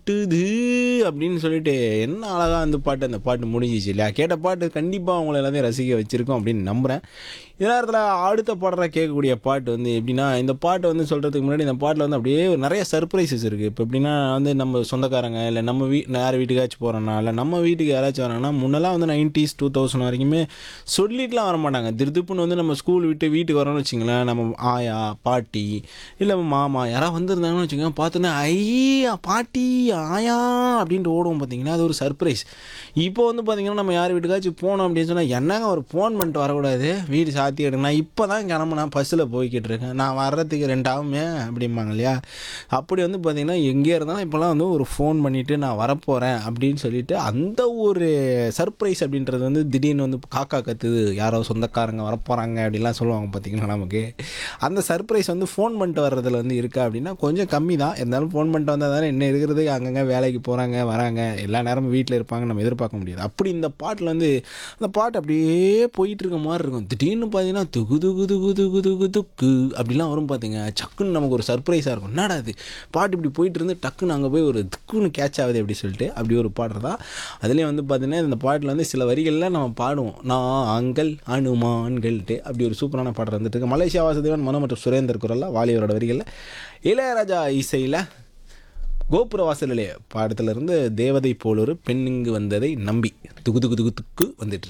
கொட்டுது அப்படின்னு சொல்லிட்டு என்ன அழகாக அந்த பாட்டு அந்த பாட்டு முடிஞ்சிச்சு இல்லையா கேட்ட பாட்டு கண்டிப்பாக அவங்கள எல்லாத்தையும் ரசிக்க வச்சுருக்கோம் அப்படின்னு நம்புகிறேன் இதே நேரத்தில் அடுத்த பாடுற கேட்கக்கூடிய பாட்டு வந்து எப்படின்னா இந்த பாட்டு வந்து சொல்கிறதுக்கு முன்னாடி இந்த பாட்டில் வந்து அப்படியே நிறைய சர்ப்ரைசஸ் இருக்குது இப்போ எப்படின்னா வந்து நம்ம சொந்தக்காரங்க இல்லை நம்ம வீ யார் வீட்டுக்காச்சும் போகிறோன்னா இல்லை நம்ம வீட்டுக்கு யாராச்சும் வராங்கன்னா முன்னெல்லாம் வந்து நைன்டிஸ் டூ தௌசண்ட் வரைக்குமே சொல்லிட்டுலாம் வர மாட்டாங்க திருதுப்புன்னு வந்து நம்ம ஸ்கூல் விட்டு வீட்டுக்கு வரோம்னு வச்சுங்களேன் நம்ம ஆயா பாட்டி இல்லை மாமா யாராவது வந்திருந்தாங்கன்னு வச்சுக்கோங்க பார்த்தோன்னா ஐயா பாட்டி ஆயா அப்படின்ட்டு ஓடுவோம் பார்த்தீங்கன்னா அது ஒரு சர்ப்ரைஸ் இப்போ வந்து பார்த்தீங்கன்னா நம்ம யார் வீட்டுக்காச்சும் போனோம் அப்படின்னு சொன்னால் என்னங்க ஒரு ஃபோன் பண்ணிட்டு வரக்கூடாது வீடு சாத்தி எடுங்க நான் இப்போ தான் கிளம்புனா பஸ்ஸில் போய்கிட்டு இருக்கேன் நான் வர்றதுக்கு ரெண்டு ஆகுமே அப்படிம்பாங்க இல்லையா அப்படி வந்து பார்த்தீங்கன்னா எங்கே இருந்தாலும் இப்போலாம் வந்து ஒரு ஃபோன் பண்ணிவிட்டு நான் வரப்போகிறேன் அப்படின்னு சொல்லிட்டு அந்த ஒரு சர்ப்ரைஸ் அப்படின்றது வந்து திடீர்னு வந்து காக்கா கத்துது யாரோ சொந்தக்காரங்க வரப்போகிறாங்க அப்படிலாம் சொல்லுவாங்க பார்த்தீங்கன்னா நமக்கு அந்த சர்ப்ரைஸ் வந்து ஃபோன் பண்ணிட்டு வர்றதுல வந்து இருக்கா அப்படின்னா கொஞ்சம் கம்மி தான் இருந்தாலும் ஃபோன் பண்ணிட்டு வந்தால் தானே என்ன இருக்கிறது அங்கங்கே வேலைக்கு போகிறாங்க வராங்க எல்லா நேரமும் வீட்டில் இருப்பாங்க நம்ம எதிர்பார்க்க முடியாது அப்படி இந்த பாட்டில் வந்து அந்த பாட்டு அப்படியே போயிட்டு இருக்க மாதிரி இருக்கும் திடீர்னு பார்த்தீங்கன்னா துகு துகு துகு துகு துகு துக்கு அப்படிலாம் வரும் பார்த்தீங்க சக்குன்னு நமக்கு ஒரு சர்ப்ரைஸாக இருக்கும் என்னடா அது பாட்டு இப்படி போயிட்டு இருந்து டக்குன்னு அங்கே போய் ஒரு துக்குன்னு கேட்ச் ஆகுது அப்படி சொல்லிட்டு அப்படி ஒரு பாடுறது தான் அதுலேயும் வந்து பார்த்தீங்கன்னா இந்த பாட்டில் வந்து சில வரிகளில் நம்ம பாடுவோம் நான் ஆண்கள் அனுமான்கள்ட்டு அப்படி ஒரு சூப்பரான பாட்டு வந்துட்டு இருக்கு மலேசியா வாசுதேவன் மனோ மற்றும் சுரேந்தர் குரலில் வாலியவரோட வரிகளில் இளையராஜா இசையில் கோபுர வாசலிலே பாடத்துல இருந்து தேவதை போல் ஒரு பெண் இங்கு வந்ததை நம்பி துகு துகு துகு துக்கு வந்துட்டு இருக்கு.